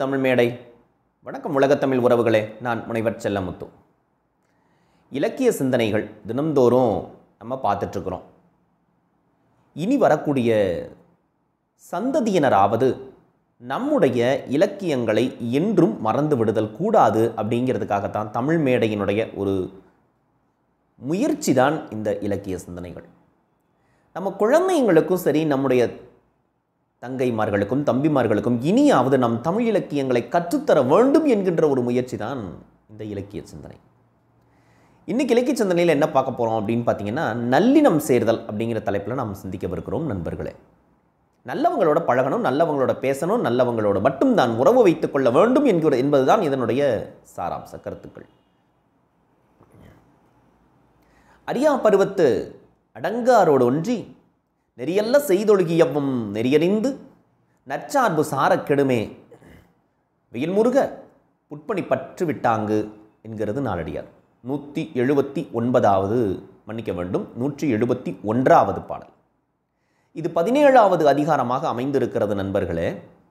தமிழ் மேடை வணக்கம் உலகத்தமிழ் உறவுகளே நான் முனைவர் செல்லமுத்து இலக்கிய சிந்தனைகள் தினம்தோறும் நம்ம பார்த்துட்ருக்குறோம் இனி வரக்கூடிய சந்ததியினராவது நம்முடைய இலக்கியங்களை என்றும் மறந்து விடுதல் கூடாது அப்படிங்கிறதுக்காகத்தான் தமிழ் மேடையினுடைய ஒரு முயற்சி தான் இந்த இலக்கிய சிந்தனைகள் நம்ம குழந்தைங்களுக்கும் சரி நம்முடைய தங்கைமார்களுக்கும் தம்பிமார்களுக்கும் இனியாவது நம் தமிழ் இலக்கியங்களை கற்றுத்தர வேண்டும் என்கின்ற ஒரு முயற்சி தான் இந்த இலக்கிய சிந்தனை இன்னைக்கு இலக்கிய சிந்தனையில் என்ன பார்க்க போகிறோம் அப்படின்னு பார்த்தீங்கன்னா நல்லினம் சேர்தல் அப்படிங்கிற தலைப்பில் நாம் சிந்திக்கவிருக்கிறோம் நண்பர்களே நல்லவங்களோட பழகணும் நல்லவங்களோட பேசணும் நல்லவங்களோட மட்டும்தான் உறவு வைத்துக் கொள்ள வேண்டும் என்கிற என்பதுதான் இதனுடைய சாராம்ச கருத்துக்கள் அரியா பருவத்து அடங்காரோடு ஒன்றி நெறியல்ல செய்தொழுகியவும் நெறியறிந்து நற்சார்பு சாரக் கெடுமே வெயில் முருக புட்பணி பற்று விட்டாங்கு என்கிறது நாளடியார் நூற்றி எழுபத்தி ஒன்பதாவது மன்னிக்க வேண்டும் நூற்றி எழுபத்தி ஒன்றாவது பாடல் இது பதினேழாவது அதிகாரமாக அமைந்திருக்கிறது நண்பர்களே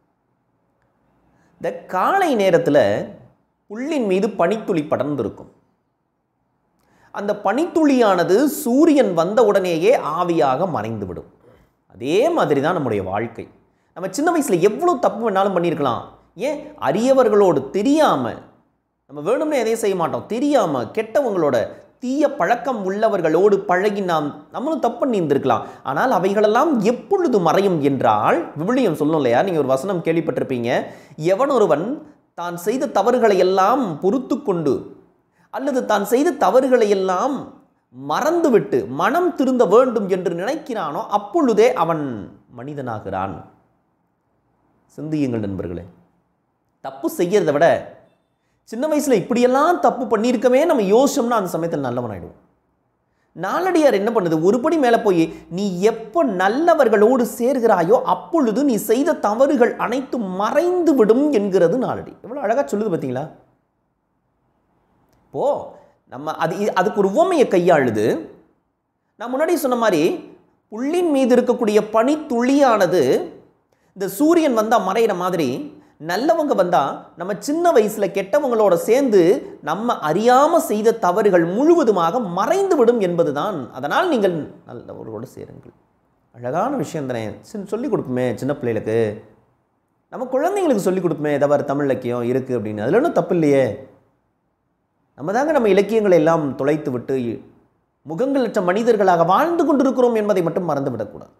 இந்த காலை நேரத்தில் புல்லின் மீது பனித்துளி படர்ந்திருக்கும் அந்த பனித்துளியானது சூரியன் வந்த உடனேயே ஆவியாக மறைந்துவிடும் அதே மாதிரி தான் நம்முடைய வாழ்க்கை நம்ம சின்ன வயசில் எவ்வளோ தப்பு வேணாலும் பண்ணியிருக்கலாம் ஏன் அரியவர்களோடு தெரியாமல் நம்ம வேணும்னே எதையும் செய்ய மாட்டோம் தெரியாமல் கெட்டவங்களோட தீய பழக்கம் உள்ளவர்களோடு பழகி நாம் நம்மளும் தப்பு பண்ணி இருந்திருக்கலாம் ஆனால் அவைகளெல்லாம் எப்பொழுது மறையும் என்றால் விவிலியம் சொல்லும் இல்லையா நீங்கள் ஒரு வசனம் கேள்விப்பட்டிருப்பீங்க எவன் ஒருவன் தான் செய்த தவறுகளை எல்லாம் பொறுத்து கொண்டு அல்லது தான் செய்த தவறுகளை எல்லாம் மறந்துவிட்டு மனம் திருந்த வேண்டும் என்று நினைக்கிறானோ அப்பொழுதே அவன் மனிதனாகிறான் சிந்தியுங்கள் நண்பர்களே தப்பு செய்யறதை விட சின்ன வயசில் இப்படியெல்லாம் தப்பு பண்ணியிருக்கவே நம்ம யோசிச்சோம்னா அந்த சமயத்தில் நல்லவன் ஆயிடுவோம் நாளடியார் என்ன பண்ணுது ஒருபடி மேலே போய் நீ எப்போ நல்லவர்களோடு சேர்கிறாயோ அப்பொழுது நீ செய்த தவறுகள் அனைத்தும் மறைந்து விடும் என்கிறது நாளடி எவ்வளோ அழகாக சொல்லுது பார்த்தீங்களா இப்போ நம்ம அது இ- அதுக்கு ஒரு உவமையை கையாளுது நான் முன்னாடி சொன்ன மாதிரி புள்ளின் மீது இருக்கக்கூடிய பனித்துளியானது இந்த சூரியன் வந்தால் மறையிற மாதிரி நல்லவங்க வந்தால் நம்ம சின்ன வயசில் கெட்டவங்களோட சேர்ந்து நம்ம அறியாமல் செய்த தவறுகள் முழுவதுமாக மறைந்து விடும் என்பதுதான் அதனால் நீங்கள் நல்லவர்களோடு சேருங்கள் அழகான விஷயம் தானே சின்ன சொல்லிக் கொடுப்போமே சின்ன பிள்ளைகளுக்கு நம்ம குழந்தைங்களுக்கு சொல்லிக் கொடுப்போமே ஏதாவது தமிழ் இலக்கியம் இருக்குது அப்படின்னு அதில் ஒன்றும் தப்பு இல்லையே நம்ம தாங்க நம்ம இலக்கியங்களை எல்லாம் தொலைத்து விட்டு முகங்களற்ற மனிதர்களாக வாழ்ந்து கொண்டிருக்கிறோம் என்பதை மட்டும் மறந்து விடக்கூடாது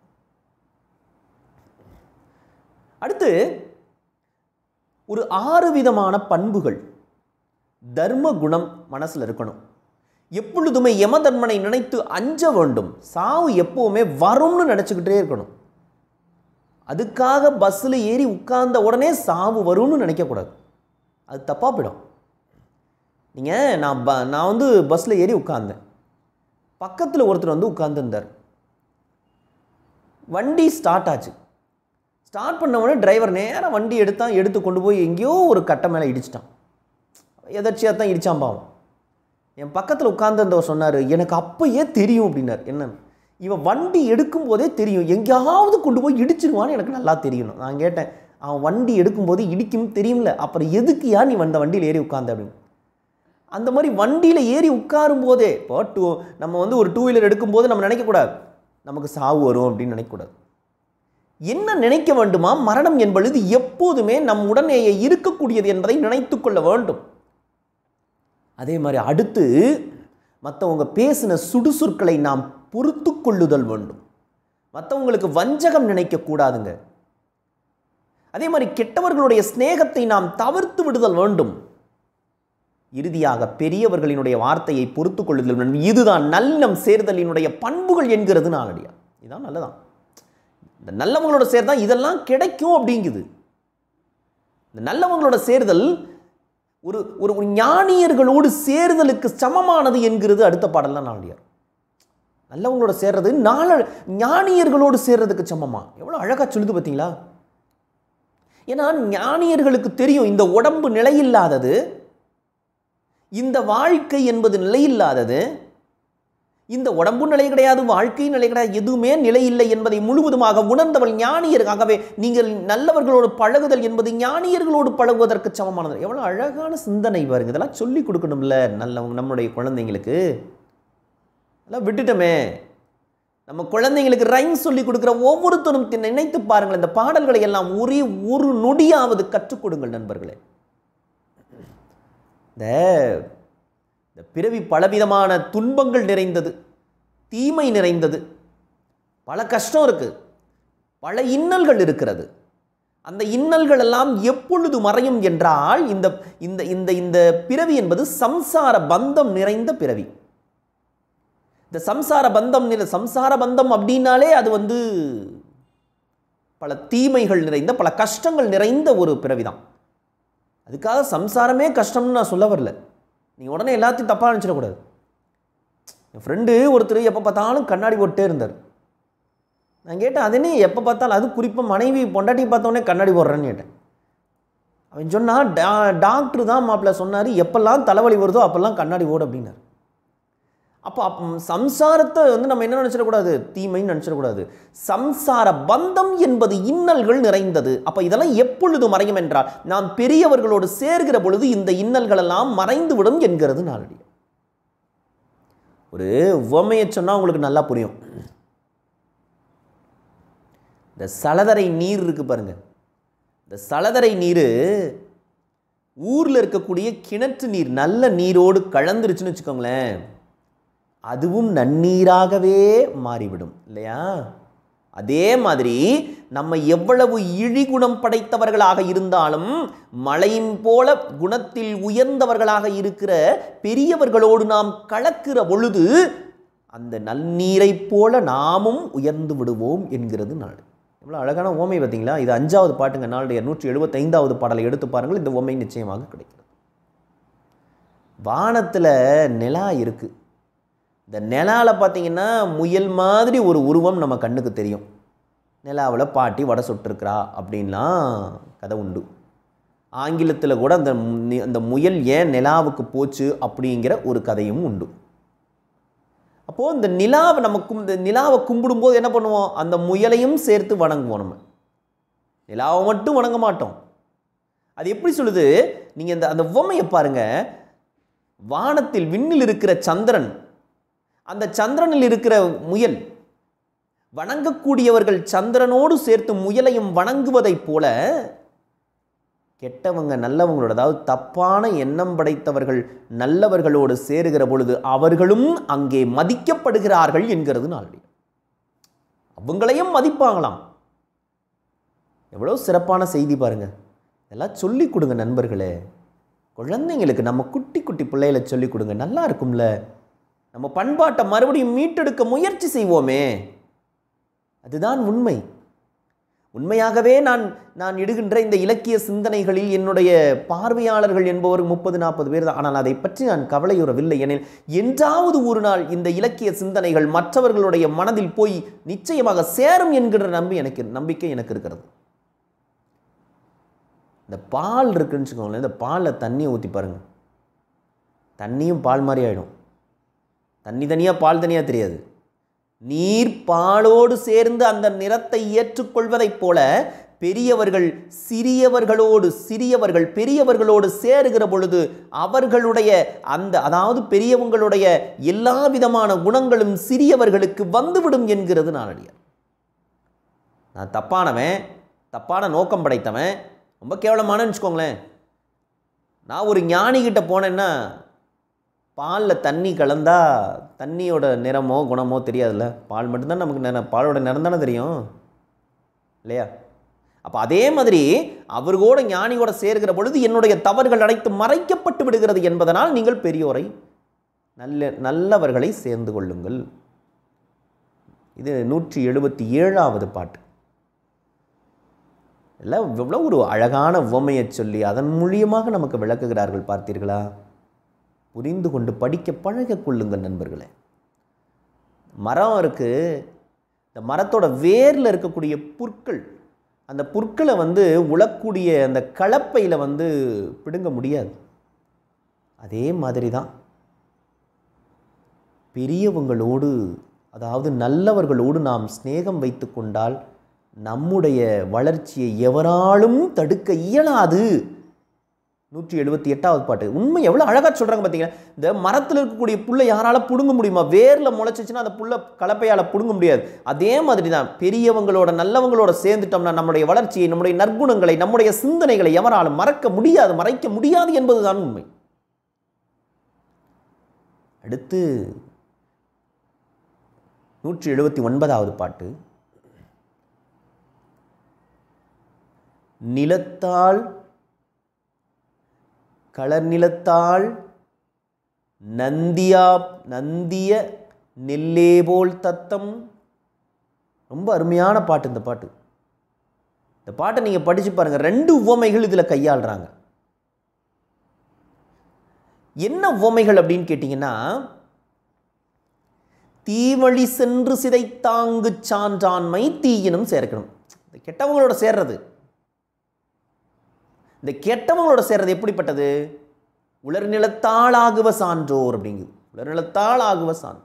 அடுத்து ஒரு ஆறு விதமான பண்புகள் தர்ம குணம் மனசில் இருக்கணும் எப்பொழுதுமே யமதர்மனை நினைத்து அஞ்ச வேண்டும் சாவு எப்பவுமே வரும்னு நினச்சிக்கிட்டே இருக்கணும் அதுக்காக பஸ்ஸில் ஏறி உட்கார்ந்த உடனே சாவு வரும்னு நினைக்கக்கூடாது அது தப்பாக போயிடும் நீங்கள் நான் ப நான் வந்து பஸ்ஸில் ஏறி உட்கார்ந்தேன் பக்கத்தில் ஒருத்தர் வந்து உட்கார்ந்துருந்தார் வண்டி ஸ்டார்ட் ஆச்சு ஸ்டார்ட் பண்ண உடனே டிரைவர் நேராக வண்டி எடுத்தான் எடுத்து கொண்டு போய் எங்கேயோ ஒரு கட்டை மேலே இடிச்சிட்டான் எதர்ச்சியாக தான் இடிச்சான் பாவம் என் பக்கத்தில் உட்கார்ந்திருந்தவர் சொன்னார் எனக்கு அப்பயே தெரியும் அப்படின்னார் என்னன்னு இவன் வண்டி எடுக்கும் போதே தெரியும் எங்கேயாவது கொண்டு போய் இடிச்சிருவான்னு எனக்கு நல்லா தெரியணும் நான் கேட்டேன் அவன் வண்டி எடுக்கும்போது இடிக்கும் தெரியும்ல அப்புறம் எதுக்கு யா நீ வந்த வண்டியில் ஏறி உட்கார்ந்த அப்படின்னு அந்த மாதிரி வண்டியில் ஏறி உட்காரும் போதே இப்போ டூ நம்ம வந்து ஒரு டூ வீலர் எடுக்கும்போது நம்ம நினைக்கக்கூடாது நமக்கு சாவு வரும் அப்படின்னு நினைக்கக்கூடாது என்ன நினைக்க வேண்டுமா மரணம் என்பது எப்போதுமே நம் உடனேயே இருக்கக்கூடியது என்பதை நினைத்துக் கொள்ள வேண்டும் அதே மாதிரி அடுத்து மற்றவங்க பேசின சுடுசொற்களை நாம் பொறுத்து கொள்ளுதல் வேண்டும் மற்றவங்களுக்கு வஞ்சகம் நினைக்கக்கூடாதுங்க அதே மாதிரி கெட்டவர்களுடைய சிநேகத்தை நாம் தவிர்த்து விடுதல் வேண்டும் இறுதியாக பெரியவர்களினுடைய வார்த்தையை பொறுத்து கொள்ளுதல் வேண்டும் இதுதான் நல்லம் சேர்தலினுடைய பண்புகள் என்கிறது நாளடியா இதுதான் நல்லதான் இந்த நல்லவங்களோட சேர்ந்தா இதெல்லாம் கிடைக்கும் அப்படிங்குது இந்த நல்லவங்களோட சேர்தல் ஒரு ஒரு ஒரு ஞானியர்களோடு சேர்தலுக்கு சமமானது என்கிறது அடுத்த பாடல் தான் நாளடியார் நல்லவங்களோட சேர்றது நாள ஞானியர்களோடு சேர்றதுக்கு சமமா எவ்வளோ அழகாக சொல்லுது பார்த்தீங்களா ஏன்னா ஞானியர்களுக்கு தெரியும் இந்த உடம்பு நிலையில்லாதது இந்த வாழ்க்கை என்பது நிலையில்லாதது இந்த உடம்பு நிலை கிடையாது வாழ்க்கை நிலை கிடையாது எதுவுமே நிலை இல்லை என்பதை முழுவதுமாக உணர்ந்தவள் ஞானியருக்காகவே நீங்கள் நல்லவர்களோடு பழகுதல் என்பது ஞானியர்களோடு பழகுவதற்கு சமமானது எவ்வளோ அழகான சிந்தனை பாருங்க இதெல்லாம் சொல்லி கொடுக்கணும்ல நல்லவங்க நம்மளுடைய குழந்தைங்களுக்கு அதெல்லாம் விட்டுட்டோமே நம்ம குழந்தைங்களுக்கு ரைம் சொல்லி கொடுக்குற ஒவ்வொருத்தரும் தி- நினைத்து பாருங்கள் இந்த பாடல்களை எல்லாம் ஒரே ஒரு நொடியாவது கற்றுக் கொடுங்கள் நண்பர்களே இந்த இந்த பிறவி பலவிதமான துன்பங்கள் நிறைந்தது தீமை நிறைந்தது பல கஷ்டம் இருக்கு பல இன்னல்கள் இருக்கிறது அந்த இன்னல்கள் எல்லாம் எப்பொழுது மறையும் என்றால் இந்த இந்த இந்த இந்த பிறவி என்பது சம்சார பந்தம் நிறைந்த பிறவி இந்த சம்சார பந்தம் நிறை சம்சார பந்தம் அப்படின்னாலே அது வந்து பல தீமைகள் நிறைந்த பல கஷ்டங்கள் நிறைந்த ஒரு பிறவிதான் அதுக்காக சம்சாரமே கஷ்டம்னு நான் சொல்ல வரல நீங்கள் உடனே எல்லாத்தையும் தப்பாக நினச்சிடக்கூடாது என் ஃப்ரெண்டு ஒருத்தர் எப்போ பார்த்தாலும் கண்ணாடி போட்டே இருந்தார் நான் கேட்டேன் அது என்ன எப்போ பார்த்தாலும் அது குறிப்பாக மனைவி பொண்டாட்டி பார்த்தோன்னே கண்ணாடி போடுறேன்னு கேட்டேன் அவன் சொன்னான் டா டாக்டர் தான் மாப்பிள்ள சொன்னார் எப்பெல்லாம் தலைவலி வருதோ அப்போல்லாம் கண்ணாடி ஓடு அப்படின்னாரு அப்போ அப் சம்சாரத்தை வந்து நம்ம என்ன நினச்சிடக்கூடாது தீமைன்னு நினச்சிடக்கூடாது சம்சார பந்தம் என்பது இன்னல்கள் நிறைந்தது அப்போ இதெல்லாம் எப்பொழுது மறையும் என்றால் நாம் பெரியவர்களோடு சேர்கிற பொழுது இந்த இன்னல்கள் எல்லாம் மறைந்து விடும் என்கிறது நாளடி ஒரு உவமையை சொன்னால் உங்களுக்கு நல்லா புரியும் இந்த சலதரை நீர் இருக்கு பாருங்க இந்த சலதரை நீர் ஊரில் இருக்கக்கூடிய கிணற்று நீர் நல்ல நீரோடு கலந்துருச்சுன்னு வச்சுக்கோங்களேன் அதுவும் நன்னீராகவே மாறிவிடும் இல்லையா அதே மாதிரி நம்ம எவ்வளவு இழிகுணம் படைத்தவர்களாக இருந்தாலும் மலையின் போல குணத்தில் உயர்ந்தவர்களாக இருக்கிற பெரியவர்களோடு நாம் கலக்கிற பொழுது அந்த நன்னீரைப் போல நாமும் உயர்ந்து விடுவோம் என்கிறது நாடு எவ்வளோ அழகான ஓமை பார்த்தீங்களா இது அஞ்சாவது பாட்டுங்க நாளுடைய நூற்றி எழுபத்தைந்தாவது பாடலை எடுத்து பாருங்கள் இந்த ஓமை நிச்சயமாக கிடைக்கிறது வானத்தில் நிலா இருக்குது இந்த நிலால பார்த்தீங்கன்னா முயல் மாதிரி ஒரு உருவம் நம்ம கண்ணுக்கு தெரியும் நிலாவில் பாட்டி வடை சுட்டிருக்கிறா அப்படின்லாம் கதை உண்டு ஆங்கிலத்தில் கூட அந்த மு- அந்த முயல் ஏன் நிலாவுக்கு போச்சு அப்படிங்கிற ஒரு கதையும் உண்டு அப்போது இந்த நிலாவை நம்ம கும் இந்த நிலாவை கும்பிடும்போது என்ன பண்ணுவோம் அந்த முயலையும் சேர்த்து வணங்குவோம் நம்ம நிலாவை மட்டும் வணங்க மாட்டோம் அது எப்படி சொல்லுது நீங்கள் இந்த அந்த உவமையை பாருங்க வானத்தில் விண்ணில் இருக்கிற சந்திரன் அந்த சந்திரனில் இருக்கிற முயல் வணங்கக்கூடியவர்கள் சந்திரனோடு சேர்த்து முயலையும் வணங்குவதைப் போல கெட்டவங்க நல்லவங்களோட அதாவது தப்பான எண்ணம் படைத்தவர்கள் நல்லவர்களோடு சேருகிற பொழுது அவர்களும் அங்கே மதிக்கப்படுகிறார்கள் என்கிறது நாளடி அவங்களையும் மதிப்பாங்களாம் எவ்வளோ சிறப்பான செய்தி பாருங்க இதெல்லாம் சொல்லி கொடுங்க நண்பர்களே குழந்தைங்களுக்கு நம்ம குட்டி குட்டி பிள்ளைகளை சொல்லி கொடுங்க நல்லா இருக்கும்ல நம்ம பண்பாட்டை மறுபடியும் மீட்டெடுக்க முயற்சி செய்வோமே அதுதான் உண்மை உண்மையாகவே நான் நான் இடுகின்ற இந்த இலக்கிய சிந்தனைகளில் என்னுடைய பார்வையாளர்கள் என்பவர் முப்பது நாற்பது பேர் தான் ஆனால் அதை பற்றி நான் கவலையுறவில்லை எனில் என்றாவது ஒரு நாள் இந்த இலக்கிய சிந்தனைகள் மற்றவர்களுடைய மனதில் போய் நிச்சயமாக சேரும் என்கிற நம்பி எனக்கு நம்பிக்கை எனக்கு இருக்கிறது இந்த பால் இருக்குன்னு வச்சுக்கோங்களேன் இந்த பாலில் தண்ணியை ஊற்றி பாருங்க தண்ணியும் பால் மாதிரி ஆகிடும் தண்ணி தனியாக பால் தனியாக தெரியாது நீர் பாலோடு சேர்ந்து அந்த நிறத்தை ஏற்றுக்கொள்வதைப் போல பெரியவர்கள் சிறியவர்களோடு சிறியவர்கள் பெரியவர்களோடு சேருகிற பொழுது அவர்களுடைய அந்த அதாவது பெரியவங்களுடைய எல்லா விதமான குணங்களும் சிறியவர்களுக்கு வந்துவிடும் என்கிறது நாளடியார் நான் தப்பானவன் தப்பான நோக்கம் படைத்தவன் ரொம்ப கேவலமானன்னு வச்சுக்கோங்களேன் நான் ஒரு ஞானிகிட்ட போனேன்னா பாலில் தண்ணி கலந்தா தண்ணியோட நிறமோ குணமோ தெரியாதுல்ல பால் மட்டும்தான் நமக்கு நிற பாலோட நிறம் தானே தெரியும் இல்லையா அப்போ அதே மாதிரி அவர்களோட ஞானியோட சேர்கிற பொழுது என்னுடைய தவறுகள் அனைத்து மறைக்கப்பட்டு விடுகிறது என்பதனால் நீங்கள் பெரியோரை நல்ல நல்லவர்களை சேர்ந்து கொள்ளுங்கள் இது நூற்றி எழுபத்தி ஏழாவது பாட்டு எல்லாம் எவ்வளோ ஒரு அழகான உவமையை சொல்லி அதன் மூலியமாக நமக்கு விளக்குகிறார்கள் பார்த்தீர்களா புரிந்து கொண்டு படிக்க பழகிக் கொள்ளுங்கள் நண்பர்களே மரம் இருக்குது இந்த மரத்தோட வேரில் இருக்கக்கூடிய புற்கள் அந்த புற்களை வந்து உழக்கூடிய அந்த கலப்பையில் வந்து பிடுங்க முடியாது அதே மாதிரி தான் பெரியவங்களோடு அதாவது நல்லவர்களோடு நாம் சிநேகம் வைத்து கொண்டால் நம்முடைய வளர்ச்சியை எவராலும் தடுக்க இயலாது நூற்றி எழுபத்தி எட்டாவது பாட்டு உண்மை எவ்வளோ அழகாக சொல்கிறாங்க பார்த்தீங்கன்னா இந்த மரத்தில் இருக்கக்கூடிய புல்லை யாரால பிடுங்க முடியுமா வேரில் முளைச்சிச்சுன்னா அந்த புல்லை கலப்பையால் பிடுங்க முடியாது அதே மாதிரி தான் பெரியவங்களோட நல்லவங்களோட சேர்ந்துட்டோம்னா நம்முடைய வளர்ச்சியை நம்முடைய நற்குணங்களை நம்முடைய சிந்தனைகளை எவராலும் மறக்க முடியாது மறைக்க முடியாது என்பதுதான் உண்மை அடுத்து நூற்றி எழுபத்தி ஒன்பதாவது பாட்டு நிலத்தால் களர் நிலத்தால் நந்தியா நந்திய நெல்லே போல் தத்தம் ரொம்ப அருமையான பாட்டு இந்த பாட்டு இந்த பாட்டை நீங்கள் படித்து பாருங்கள் ரெண்டு உவமைகள் இதில் கையாளுறாங்க என்ன உவமைகள் அப்படின்னு கேட்டிங்கன்னா தீவழி சென்று சிதைத்தாங்கு சான்றாண்மை தீயினும் சேர்க்கணும் இந்த கெட்டவங்களோட சேர்றது இந்த கெட்டவங்களோட சேர்றது எப்படிப்பட்டது உலர் நிலத்தால் ஆகுவ சான்றோர் அப்படிங்குது உலர் நிலத்தால் ஆகுவ சான்றோர்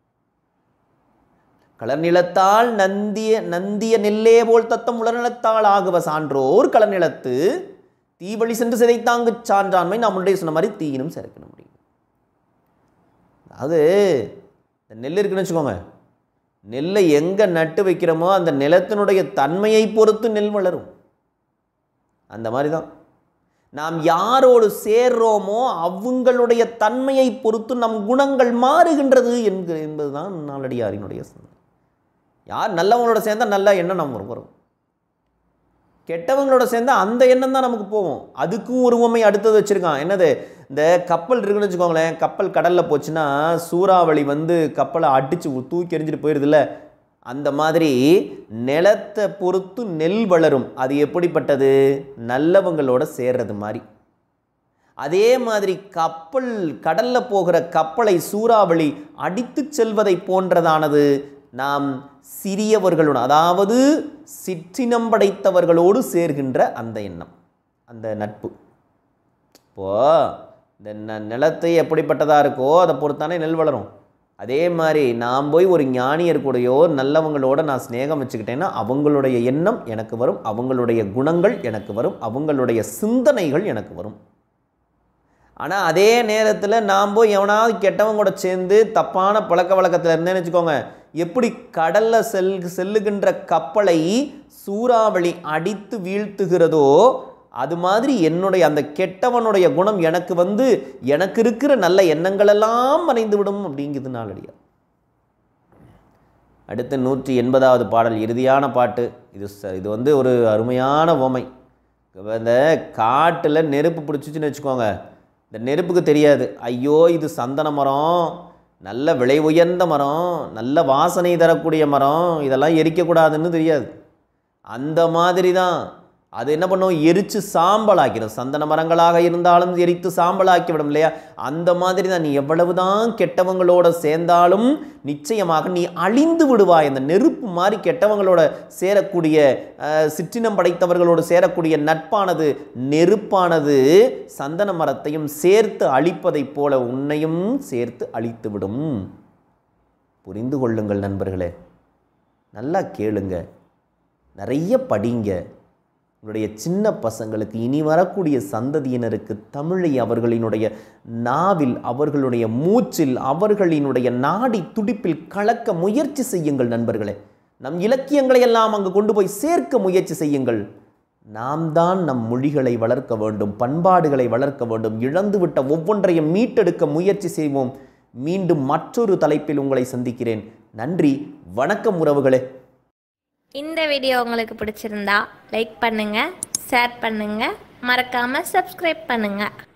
கலர் நிலத்தால் நந்திய நந்திய நெல்லே போல் தத்தம் உலர் நிலத்தால் ஆகுவ சான்றோர் கலர் நிலத்து தீவழி சென்று சிதைத்தாங்கு சான்றாண்மை நான் முன்னாடியே சொன்ன மாதிரி தீயினும் சேர்க்கணும் முடியும் அதாவது இந்த நெல் இருக்குன்னு வச்சுக்கோங்க நெல்லை எங்கே நட்டு வைக்கிறோமோ அந்த நிலத்தினுடைய தன்மையை பொறுத்து நெல் வளரும் அந்த மாதிரி தான் நாம் யாரோடு சேர்றோமோ அவங்களுடைய தன்மையை பொறுத்து நம் குணங்கள் மாறுகின்றது என்கிற என்பதுதான் நாளடியாரினுடைய சிந்தனை யார் நல்லவங்களோட சேர்ந்தால் நல்ல எண்ணம் நம்ம வரும் கெட்டவங்களோட சேர்ந்தால் அந்த எண்ணம் தான் நமக்கு போகும் அதுக்கும் ஒரு உண்மை அடுத்தது வச்சுருக்கான் என்னது இந்த கப்பல் இருக்குன்னு வச்சுக்கோங்களேன் கப்பல் கடலில் போச்சுன்னா சூறாவளி வந்து கப்பலை அடித்து தூக்கி எறிஞ்சிட்டு போயிடுதுல்ல அந்த மாதிரி நிலத்தை பொறுத்து நெல் வளரும் அது எப்படிப்பட்டது நல்லவங்களோட சேர்றது மாதிரி அதே மாதிரி கப்பல் கடலில் போகிற கப்பலை சூறாவளி அடித்து செல்வதை போன்றதானது நாம் சிறியவர்களோடு அதாவது சிற்றினம் படைத்தவர்களோடு சேர்கின்ற அந்த எண்ணம் அந்த நட்பு இப்போது இந்த ந நிலத்தை எப்படிப்பட்டதாக இருக்கோ அதை பொறுத்தானே நெல் வளரும் அதே மாதிரி நான் போய் ஒரு ஞானியர் கூடயோ நல்லவங்களோட நான் ஸ்நேகம் வச்சுக்கிட்டேன்னா அவங்களுடைய எண்ணம் எனக்கு வரும் அவங்களுடைய குணங்கள் எனக்கு வரும் அவங்களுடைய சிந்தனைகள் எனக்கு வரும் ஆனால் அதே நேரத்தில் நாம் போய் எவனாவது கெட்டவங்க கூட சேர்ந்து தப்பான பழக்க வழக்கத்தில் இருந்தேன்னு வச்சுக்கோங்க எப்படி கடலில் செல் செல்லுகின்ற கப்பலை சூறாவளி அடித்து வீழ்த்துகிறதோ அது மாதிரி என்னுடைய அந்த கெட்டவனுடைய குணம் எனக்கு வந்து எனக்கு இருக்கிற நல்ல எண்ணங்களெல்லாம் மறைந்து விடும் அப்படிங்கிறது நாளடியா அடுத்து நூற்றி எண்பதாவது பாடல் இறுதியான பாட்டு இது ச இது வந்து ஒரு அருமையான உவமை இந்த காட்டில் நெருப்பு பிடிச்சிச்சின்னு வச்சுக்கோங்க இந்த நெருப்புக்கு தெரியாது ஐயோ இது சந்தன மரம் நல்ல விலை உயர்ந்த மரம் நல்ல வாசனை தரக்கூடிய மரம் இதெல்லாம் எரிக்கக்கூடாதுன்னு தெரியாது அந்த மாதிரி தான் அது என்ன பண்ணும் எரித்து சாம்பலாக்கிடும் சந்தன மரங்களாக இருந்தாலும் எரித்து சாம்பலாக்கி விடும் இல்லையா அந்த மாதிரி தான் நீ எவ்வளவு தான் கெட்டவங்களோட சேர்ந்தாலும் நிச்சயமாக நீ அழிந்து விடுவாய் அந்த நெருப்பு மாதிரி கெட்டவங்களோட சேரக்கூடிய அஹ், சிற்றினம் படைத்தவர்களோடு சேரக்கூடிய நட்பானது நெருப்பானது சந்தன மரத்தையும் சேர்த்து அழிப்பதைப் போல உன்னையும் சேர்த்து அழித்து விடும் புரிந்து கொள்ளுங்கள் நண்பர்களே நல்லா கேளுங்க நிறைய படிங்க உங்களுடைய சின்ன பசங்களுக்கு இனி வரக்கூடிய சந்ததியினருக்கு தமிழை அவர்களினுடைய நாவில் அவர்களுடைய மூச்சில் அவர்களினுடைய நாடி துடிப்பில் கலக்க முயற்சி செய்யுங்கள் நண்பர்களே நம் இலக்கியங்களை எல்லாம் அங்கு கொண்டு போய் சேர்க்க முயற்சி செய்யுங்கள் நாம் தான் நம் மொழிகளை வளர்க்க வேண்டும் பண்பாடுகளை வளர்க்க வேண்டும் இழந்துவிட்ட ஒவ்வொன்றையும் மீட்டெடுக்க முயற்சி செய்வோம் மீண்டும் மற்றொரு தலைப்பில் உங்களை சந்திக்கிறேன் நன்றி வணக்கம் உறவுகளே இந்த வீடியோ உங்களுக்கு பிடிச்சிருந்தா லைக் பண்ணுங்க ஷேர் பண்ணுங்க மறக்காம சப்ஸ்கிரைப் பண்ணுங்க